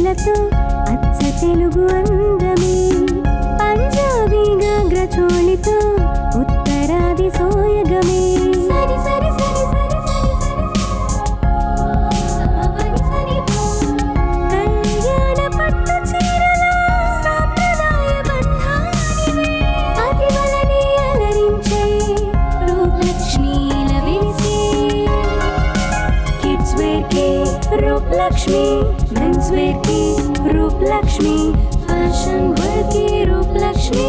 చీరలతో అచ్చ తెలుగు అందమే పంజాబీ గాగ్ర చోళితో ఉత్తరాది సోయగమే సరి సరి సరి సరి సరి సరి కళ్యాణ పట్టు చీరలో సాంప్రదాయ బంధానివే అతివలని అలరించే రూపలక్ష్మీల విరిసే కిడ్స్ వేర్ కి రూప్ లక్ష్మి మెన్స్ వేర్ కి రూప్ లక్ష్మి ఫ్యాషన్ వేర్ కి Roop Lakshmi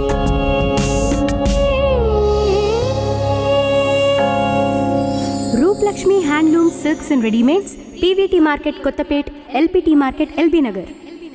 Roop Lakshmi handloom silks and readymades PVT market Kothapet LPT market LB Nagar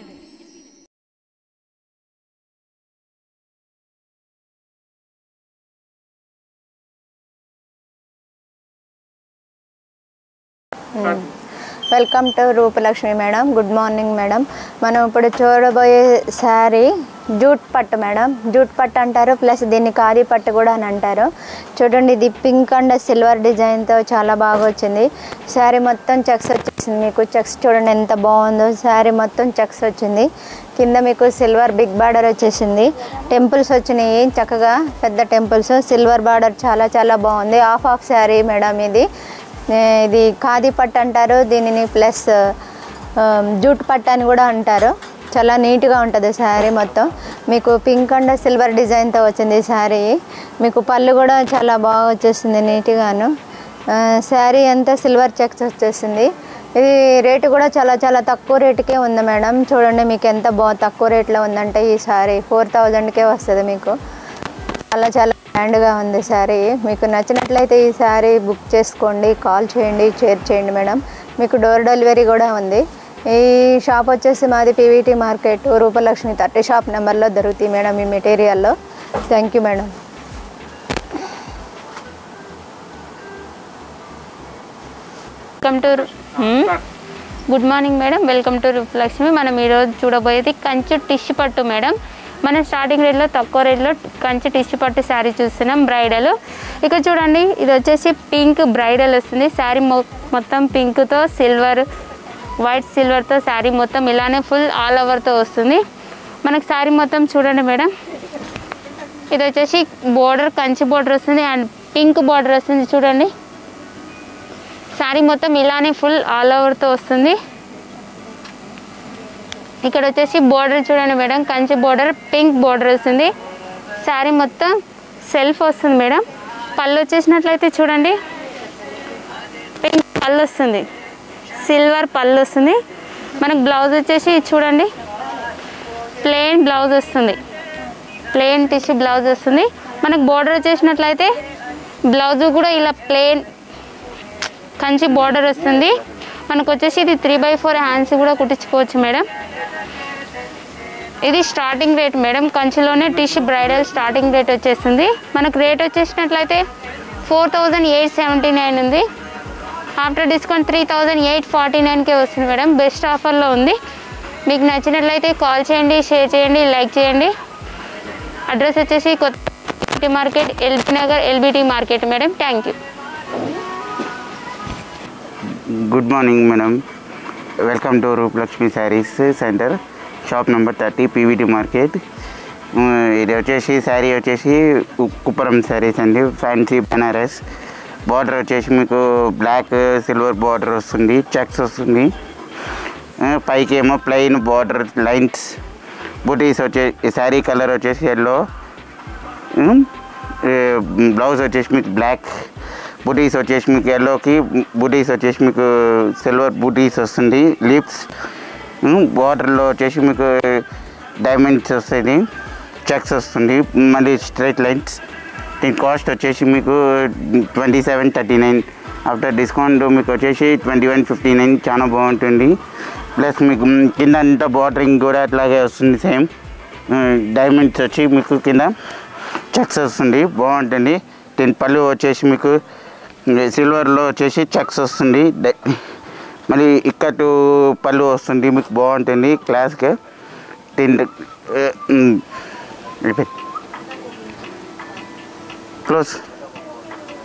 welcome to Roopalakshmi madam good morning madam మనం ఇప్పుడు చూడబోయే శారీ జూట్ పట్టు మేడం జూట్ పట్టు అంటారు ప్లస్ దీన్ని కారీ పట్టు కూడా అని అంటారు చూడండి ఇది పింక్ అండ్ సిల్వర్ డిజైన్తో చాలా బాగా వచ్చింది శారీ మొత్తం చెక్స్ వచ్చేసింది మీకు చెక్స్ చూడండి ఎంత బాగుందో శారీ మొత్తం చెక్స్ వచ్చింది కింద మీకు సిల్వర్ బిగ్ బార్డర్ వచ్చేసింది టెంపుల్స్ వచ్చినాయి చక్కగా పెద్ద టెంపుల్స్ సిల్వర్ బార్డర్ చాలా చాలా బాగుంది హాఫ్ ఆఫ్ శారీ మేడం ఇది ఏ, ఇది ఖాదీ పట్టు అంటారు దీనిని ప్లస్ ఆ, జూట్ పట్టు అని కూడా అంటారు చాలా నీట్గా ఉంటుంది శారీ మొత్తం మీకు పింక్ అండ్ సిల్వర్ డిజైన్తో వచ్చింది ఈ శారీ మీకు పళ్ళు కూడా చాలా బాగా వచ్చేసింది నీట్గాను ఆ, శారీ అంతా సిల్వర్ చెక్స్ వచ్చేసింది ఇది రేటు కూడా చాలా చాలా తక్కువ రేటుకే ఉంది మేడం చూడండి మీకు ఎంత బా తక్కువ రేట్లో ఉందంటే ఈ శారీ ఫోర్ థౌజండ్కే వస్తుంది మీకు చాలా చాలా గ్రాండ్గా ఉంది శారీ మీకు నచ్చినట్లయితే ఈ శారీ బుక్ చేసుకోండి కాల్ చేయండి షేర్ చేయండి మేడం మీకు డోర్ డెలివరీ కూడా ఉంది ఈ షాప్ వచ్చేసి మాది PVT market Roopalakshmi thirty shop నెంబర్లో దొరుకుతాయి మేడం ఈ మెటీరియల్లో thank you madam welcome to good morning madam welcome to Roopalakshmi మనం ఈరోజు చూడబోయేది కంచు టిష్యూ పట్టు మేడం మనం స్టార్టింగ్ రేట్లో తక్కువ రేట్లో కంచి టిష్యూ పట్టు శారీ చూస్తున్నాం బ్రైడల్ ఇక చూడండి ఇది వచ్చేసి పింక్ బ్రైడల్ వస్తుంది శారీ మొత్తం పింక్తో సిల్వర్ వైట్ సిల్వర్తో శారీ మొత్తం ఇలానే ఫుల్ ఆల్ ఓవర్తో వస్తుంది మనకు శారీ మొత్తం చూడండి మేడం ఇది వచ్చేసి బోర్డర్ కంచి బోర్డర్ వస్తుంది అండ్ పింక్ బోర్డర్ వస్తుంది చూడండి శారీ మొత్తం ఇలానే ఫుల్ ఆల్ ఓవర్తో వస్తుంది ఇక్కడ వచ్చేసి బోర్డర్ చూడండి madam Kanchi border pink border వస్తుంది శారీ మొత్తం సెల్ఫ్ వస్తుంది మేడం పళ్ళు వచ్చేసినట్లయితే చూడండి పింక్ పళ్ళు వస్తుంది సిల్వర్ పళ్ళు వస్తుంది మనకు బ్లౌజ్ వచ్చేసి చూడండి ప్లెయిన్ బ్లౌజ్ వస్తుంది ప్లెయిన్ టిష్యూ బ్లౌజ్ వస్తుంది మనకు బోర్డర్ వచ్చేసినట్లయితే బ్లౌజ్ కూడా ఇలా ప్లెయిన్ కంచి బార్డర్ వస్తుంది మనకు వచ్చేసి ఇది త్రీ బై ఫోర్ హ్యాండ్స్ కూడా కుట్టించుకోవచ్చు మేడం ఇది స్టార్టింగ్ రేట్ మేడం కంచిలోనే టిష్యూ బ్రైడల్ స్టార్టింగ్ రేట్ వచ్చేస్తుంది మనకు రేట్ వచ్చేసినట్లయితే four thousand eight seventy nine ఉంది after discount three thousand eight forty నైన్కే వస్తుంది మేడం బెస్ట్ ఆఫర్లో ఉంది మీకు నచ్చినట్లయితే కాల్ చేయండి షేర్ చేయండి లైక్ చేయండి అడ్రస్ వచ్చేసి కొత్త market LB Nagar LBT market madam thank you good morning madam welcome to Roopalakshmi saris centre shop number thirty PVT market um, ఇది వచ్చేసి శారీ వచ్చేసి కు- కుప్పరం శారీస్ అండి ఫ్యాన్సీ బెనారస్ బార్డర్ వచ్చేసి మీకు బ్లాక్ సిల్వర్ బార్డర్ వస్తుంది చెక్స్ వస్తుంది ఆ, పైకి ఏమో ప్లెయిన్ బార్డర్ లైన్స్ బుటీస్ వచ్చే ఈ శారీ కలర్ వచ్చేసి ఎల్లో బ్లౌజ్ వచ్చేసి మీకు బ్లాక్ బుటీస్ వచ్చేసి మీకు ఎల్లోకి బుటీస్ వచ్చేసి మీకు సిల్వర్ బుటీస్ వస్తుంది లిప్స్ బార్డర్లో వచ్చేసి మీకు డైమండ్స్ వస్తుంది చెక్స్ వస్తుంది మళ్ళీ స్ట్రైట్ లైన్స్ దీని కాస్ట్ వచ్చేసి మీకు twenty seven thirty nine after discount మీకు వచ్చేసి ట్వంటీ వన్ ఫిఫ్టీ నైన్ చాలా బాగుంటుంది ప్లస్ మీకు కింద అంతా బార్డరింగ్ కూడా అట్లాగే వస్తుంది సేమ్ డైమండ్స్ వచ్చి మీకు కింద చెక్స్ వస్తుంది బాగుంటుంది దీని పళ్ళు వచ్చేసి మీకు సిల్వర్లో వచ్చేసి చెక్స్ వస్తుంది డై- మళ్ళీ ఇక్కటు పళ్ళు వస్తుంది మీకు బాగుంటుంది క్లాస్కి దీని repeat close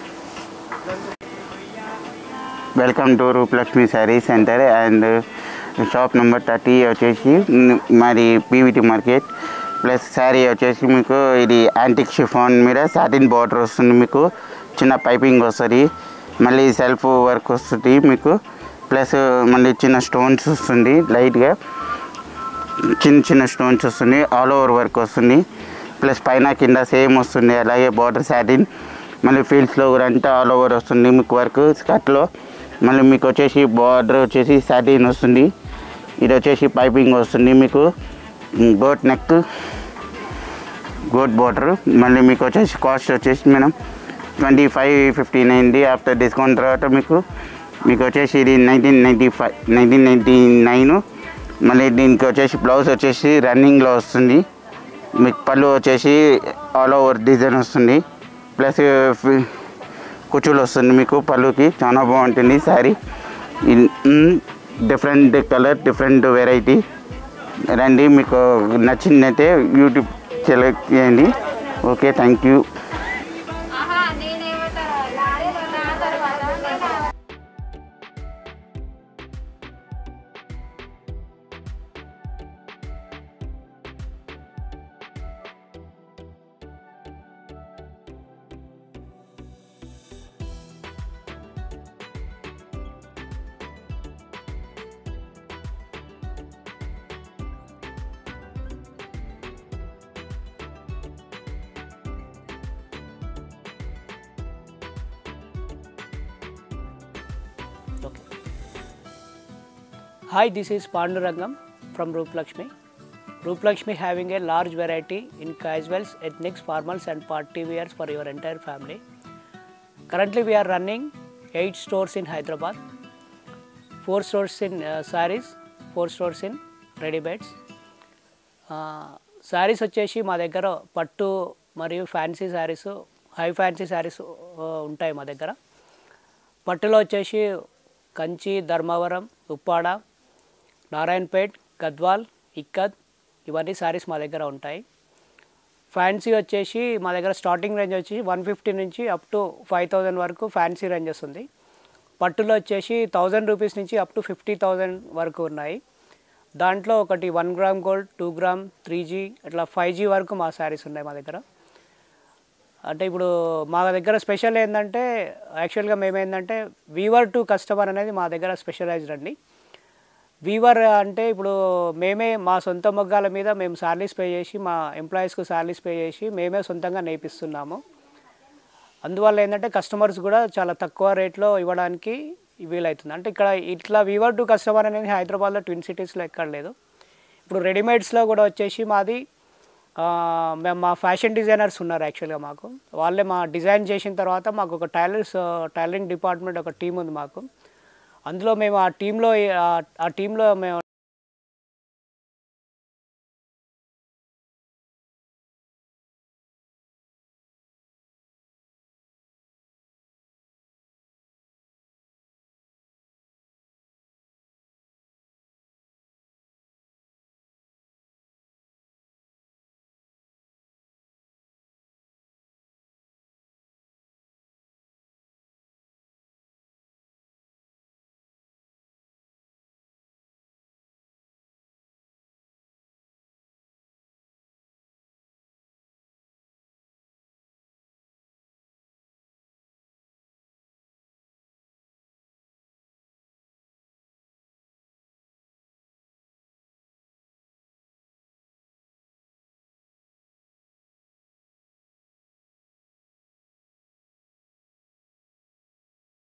welcome to Roopalakshmi sari centre and shop number thirty వచ్చేసి మ్, మరి పీవీటీ మార్కెట్ ప్లస్ శారీ వచ్చేసి మీకు ఇది యాంటిక్ షిఫాన్ మీద సాటిన్ బార్డర్ వస్తుంది మీకు చిన్న పైపింగ్ వస్తుంది మళ్ళీ సెల్ఫ్ వర్క్ వస్తుంది మీకు ప్లస్ మళ్ళీ చిన్న స్టోన్స్ వస్తుంది లైట్గా చిన్న చిన్న స్టోన్స్ వస్తుంది ఆల్ ఓవర్ వర్క్ వస్తుంది ప్లస్ పైన కింద సేమ్ వస్తుంది అలాగే బార్డర్ సాటిన్ మళ్ళీ ఫీల్డ్స్లో కూడా అంతా ఆల్ ఓవర్ వస్తుంది మీకు వర్క్ స్కర్ట్లో మళ్ళీ మీకు వచ్చేసి బార్డర్ వచ్చేసి సాటిన్ వస్తుంది ఇది వచ్చేసి పైపింగ్ వస్తుంది మీకు గోట్ నెక్ గోట్ బార్డర్ మళ్ళీ మీకు వచ్చేసి కాస్ట్ వచ్చేసి మనం ట్వంటీ ఫైవ్ ఫిఫ్టీన్ అయింది ఆఫ్టర్ డిస్కౌంట్ తర్వాత మీకు మీకు వచ్చేసి ఇది nineteen ninety five nineteen ninety nine మళ్ళీ దీనికి వచ్చేసి బ్లౌజ్ వచ్చేసి రన్నింగ్లో వస్తుంది మీకు పళ్ళు వచ్చేసి ఆల్ ఓవర్ డిజైన్ వస్తుంది ప్లస్ కుచ్చులు వస్తుంది మీకు పళ్ళుకి చాలా బాగుంటుంది sari different colour different variety రండి మీకు నచ్చిందైతే యూట్యూబ్ సెలెక్ట్ చేయండి okay thank you Okay. Hi, this is Pandurangam from Roop Lakshmi. Roop Lakshmi having a large variety in casuals, ethnics, formals and party wears for your entire family. Currently we are running 8 stores in Hyderabad, 4 stores in uh, sarees, 4 stores in ready beds. Saris వచ్చేసి మా దగ్గర పట్టు మరియు fancy saris high fancy saris ఉంటాయి మా దగ్గర పట్టులో వచ్చేసి కంచి ధర్మవరం ఉప్పాడ నారాయణపేట్ గద్వాల్ ఇక్కత్ ఇవన్నీ శారీస్ మా దగ్గర ఉంటాయి ఫ్యాన్సీ వచ్చేసి మా దగ్గర స్టార్టింగ్ రేంజ్ వచ్చి వన్ ఫిఫ్టీ నుంచి అప్ టు ఫైవ్ థౌజండ్ వరకు ఫ్యాన్సీ రేంజ్ వస్తుంది పట్టులో వచ్చేసి థౌజండ్ రూపీస్ నుంచి అప్ టు ఫిఫ్టీ థౌజండ్ వరకు ఉన్నాయి దాంట్లో ఒకటి one gram gold two gram three G అట్లా ఫైవ్ జీ వరకు మా శారీస్ ఉన్నాయి మా దగ్గర అంటే ఇప్పుడు మా దగ్గర స్పెషల్ ఏంటంటే యాక్చువల్గా మేమేంటంటే వీవర్ టు కస్టమర్ అనేది మా దగ్గర స్పెషలైజ్డ్ అండి వీవర్ అంటే ఇప్పుడు మేమే మా సొంత మొగ్గాల మీద మేము శాలరీస్ పే చేసి మా ఎంప్లాయీస్కి శాలరీస్ పే చేసి మేమే సొంతంగా నేర్పిస్తున్నాము అందువల్ల ఏంటంటే కస్టమర్స్ కూడా చాలా తక్కువ రేట్లో ఇవ్వడానికి వీలవుతుంది అంటే ఇక్కడ ఇట్లా వీవర్ టు కస్టమర్ అనేది హైదరాబాద్లో ట్విన్ సిటీస్లో ఎక్కడ లేదు ఇప్పుడు రెడీమేడ్స్లో కూడా వచ్చేసి మాది ఆ, మేము మా ఫ్యాషన్ డిజైనర్స్ ఉన్నారు యాక్చువల్గా మాకు వాళ్ళే మా డిజైన్ చేసిన తర్వాత మాకు ఒక టైలర్స్ టైలరింగ్ డిపార్ట్మెంట్ ఒక టీం ఉంది మాకు అందులో మేము ఆ టీంలో ఆ టీంలో మేము